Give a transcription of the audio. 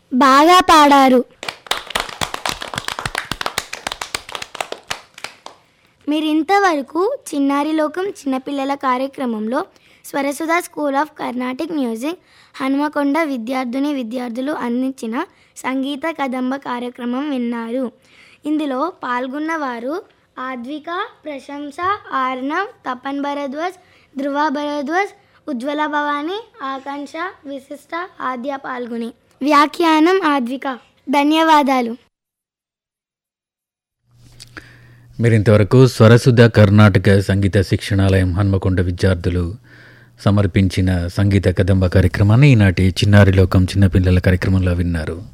బాగా పాడారు మీరు ఇంతవరకు చిన్నారి లోకం చిన్నపిల్లల కార్యక్రమంలో Swarasudha school of Carnatic music Hanumakonda విద్యార్థిని విద్యార్థులు అందించిన సంగీత కదంబ కార్యక్రమం విన్నారు ఇందులో పాల్గొన్న వారు ఆద్విక ప్రశంస ఆర్నవ్ తపన్ భరద్వాజ్ ధృవ భరద్వాజ్ ఉజ్వల భవాని ఆకాంక్ష విశిష్ట ఆద్య పాల్గొని వ్యాఖ్యానం ఆద్విక ధన్యవాదాలు మీరు ఇంతవరకు స్వరసుధ కర్ణాటక సంగీత శిక్షణాలయం హన్మకొండ విద్యార్థులు సమర్పించిన సంగీత కదంబ కార్యక్రమాన్ని ఈనాటి చిన్నారి లోకం చిన్నపిల్లల కార్యక్రమంలో విన్నారు